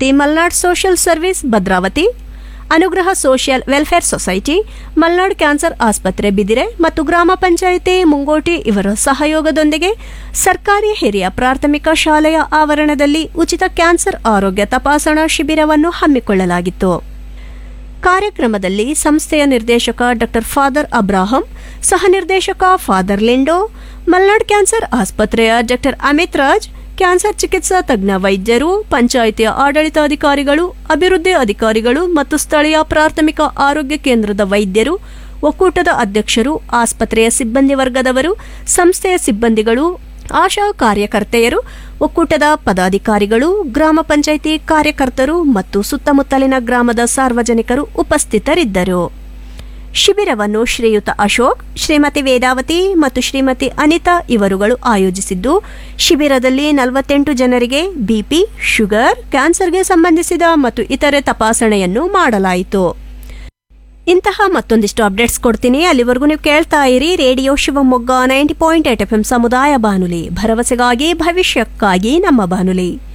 ಶಕ್ತಿ Malnad social service Bhadravathi Anugraha social welfare society Malnad cancer ಆಸ್ಪತ್ರೆ ಬಿದಿರೆ ಮತ್ತು ಗ್ರಾಮ ಪಂಚಾಯಿತಿ ಮುಂಗೋಟಿ ಇವರ ಸಹಯೋಗದೊಂದಿಗೆ ಸರ್ಕಾರಿ ಹಿರಿಯ ಪ್ರಾಥಮಿಕ ಶಾಲೆಯ ಆವರಣದಲ್ಲಿ ಉಚಿತ ಕ್ಯಾನ್ಸರ್ ಆರೋಗ್ಯ ತಪಾಸಣಾ ಶಿಬಿರವನ್ನು ಹಮ್ಮಿಕೊಳ್ಳಲಾಗಿತ್ತು ಕಾರ್ಯಕ್ರಮದಲ್ಲಿ ಸಂಸ್ಥೆಯ ನಿರ್ದೇಶಕ ಡಾಕ್ಟರ್ ಫಾದರ್ ಅಬ್ರಾಹಂ ಸಹ ನಿರ್ದೇಶಕ ಫಾದರ್ ಲಿಂಡೋ ಮಲ್ನಾಡ್ ಕ್ಯಾನ್ಸರ್ ಆಸ್ಪತ್ರೆಯ ಡಾಕ್ಟರ್ ಅಮಿತ್ ರಾಜ್ ಕ್ಯಾನ್ಸರ್ ಚಿಕಿತ್ಸಾ ತಜ್ಞ ವೈದ್ಯರು ಪಂಚಾಯಿತಿಯ ಆಡಳಿತಾಧಿಕಾರಿಗಳು ಅಭಿವೃದ್ಧಿ ಅಧಿಕಾರಿಗಳು ಮತ್ತು ಸ್ಥಳೀಯ ಪ್ರಾಥಮಿಕ ಆರೋಗ್ಯ ಕೇಂದ್ರದ ವೈದ್ಯರು ಒಕ್ಕೂಟದ ಅಧ್ಯಕ್ಷರು ಆಸ್ಪತ್ರೆಯ ಸಿಬ್ಬಂದಿ ವರ್ಗದವರು ಸಂಸ್ಥೆಯ ಸಿಬ್ಬಂದಿಗಳು ಆಶಾ ಕಾರ್ಯಕರ್ತೆಯರು ಒಕ್ಕೂಟದ ಪದಾಧಿಕಾರಿಗಳು ಗ್ರಾಮ ಪಂಚಾಯಿತಿ ಕಾರ್ಯಕರ್ತರು ಮತ್ತು ಸುತ್ತಮುತ್ತಲಿನ ಗ್ರಾಮದ ಸಾರ್ವಜನಿಕರು ಉಪಸ್ಥಿತರಿದ್ದರು ಶಿಬಿರವನ್ನು ಶ್ರೀಯುತ ಅಶೋಕ್ ಶ್ರೀಮತಿ ವೇದಾವತಿ ಮತ್ತು ಶ್ರೀಮತಿ ಅನಿತಾ ಇವರುಗಳು ಆಯೋಜಿಸಿದ್ದು ಶಿಬಿರದಲ್ಲಿ ನಲವತ್ತೆಂಟು ಜನರಿಗೆ ಬಿಪಿ ಶುಗರ್ ಕ್ಯಾನ್ಸರ್ಗೆ ಸಂಬಂಧಿಸಿದ ಮತ್ತು ಇತರೆ ತಪಾಸಣೆಯನ್ನು ಮಾಡಲಾಯಿತು ಇಂತಹ ಮತ್ತೊಂದಿಷ್ಟು ಅಪ್ಡೇಟ್ಸ್ ಕೊಡ್ತೀನಿ ಅಲ್ಲಿವರೆಗೂ ನೀವು ಕೇಳ್ತಾ ಇರಿ radio Shivamogga ninety point eight F M ಸಮುದಾಯ ಬಾನುಲಿ ಭರವಸೆಗಾಗಿ ಭವಿಷ್ಯಕ್ಕಾಗಿ ನಮ್ಮ ಬಾನುಲಿ